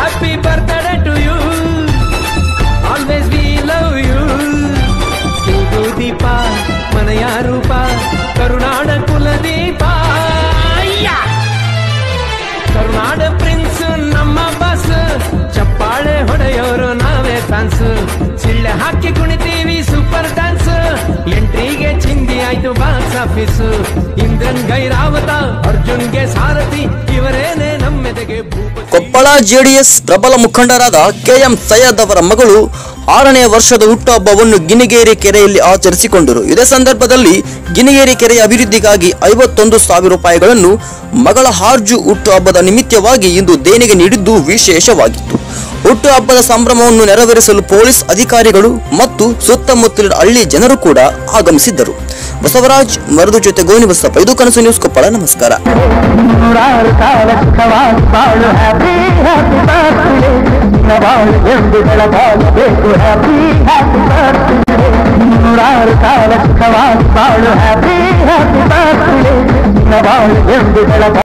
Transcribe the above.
Happy birthday to you always we love you ಇದು ದೀಪ ಮನೆಯ ರೂಪ ಕರುನಾಡ ಕುಲದೀಪ ಯಾ! ಕರುನಾಡ ಪ್ರಿನ್ಸ್ ನಮ್ಮ ಬಸ್ ಚಪ್ಪಾಳೆ ಹೊಡೆಯೋರು ನಾವೇ ಫ್ಯಾನ್ಸ್ ಸಿಳ್ಳೆ ಹಾಕಿ ಕುಣಿತೀವಿ ಸೂಪರ್ ಡ್ಯಾನ್ಸ್ ಎಂಟ್ರಿಗೆ ಚಿಂದಿ ಆಯ್ತು ಬಾಕ್ಸ್ ಆಫೀಸ್ ಇಂದ್ರನ್ ಗೈರಾವತ ಅರ್ಜುನ್ಗೆ ಸಾರಥಿ ಇವರೇನೆ ನಮ್ಮೆದೆಗೆ ಭೂಪತಿ ಕೊಪ್ಪಳ ಜೆಡಿಎಸ್ ಪ್ರಬಲ ಮುಖಂಡರಾದ ಕೆಎಂ ಸೈಯದ್ ಅವರ ಮಗಳು ಆರನೇ ವರ್ಷದ ಹುಟ್ಟುಹಬ್ಬವನ್ನು ಗಿನಿಗೇರಿ ಕೆರೆಯಲ್ಲಿ ಆಚರಿಸಿಕೊಂಡರು ಇದೇ ಸಂದರ್ಭದಲ್ಲಿ ಗಿನಿಗೇರಿ ಕೆರೆಯ ಅಭಿವೃದ್ಧಿಗಾಗಿ ಐವತ್ತೊಂದು ಸಾವಿರ ರೂಪಾಯಿಗಳನ್ನು ಮಗಳ ಹಾರ್ಜು ಹುಟ್ಟುಹಬ್ಬದ ನಿಮಿತ್ತವಾಗಿ ಇಂದು ದೇಣಿಗೆ ನೀಡಿದ್ದು ವಿಶೇಷವಾಗಿತ್ತು ಹುಟ್ಟುಹಬ್ಬದ ಸಂಭ್ರಮವನ್ನು ನೆರವೇರಿಸಲು ಪೊಲೀಸ್ ಅಧಿಕಾರಿಗಳು ಮತ್ತು ಸುತ್ತಮುತ್ತಲಿನ ಹಳ್ಳಿ ಜನರು ಕೂಡ ಆಗಮಿಸಿದ್ದರು ಬಸವರಾಜ್ ಮರದು ಜೊತೆ ಗೋನಿ ಬಸಪ್ಪ ಇದು ಕನಸು ನ್ಯೂಸ್ ಕೊಪ್ಪಳ ನಮಸ್ಕಾರ ನೂರಾರು ಕಾಲ ಸುಖವಾಗಿ ಬಾಳು ಹ್ಯಾಪಿ ಹ್ಯಾಪಿ ಬರ್ತ್ಡೇ ಬಾಳು ಎಂದು ಬೆಳಗಾಗಬೇಕು ಹ್ಯಾಪಿ ಹ್ಯಾಪಿ ಬರ್ತ್ಡೇ ನೂರಾರು ಕಾಲ ಸುಖವಾಗಿ ಬಾಳು ಹ್ಯಾಪಿ ಹ್ಯಾಪಿ ಬರ್ತ್ಡೇ ಬಾಳು ಎಂದು ಬೆಳಗ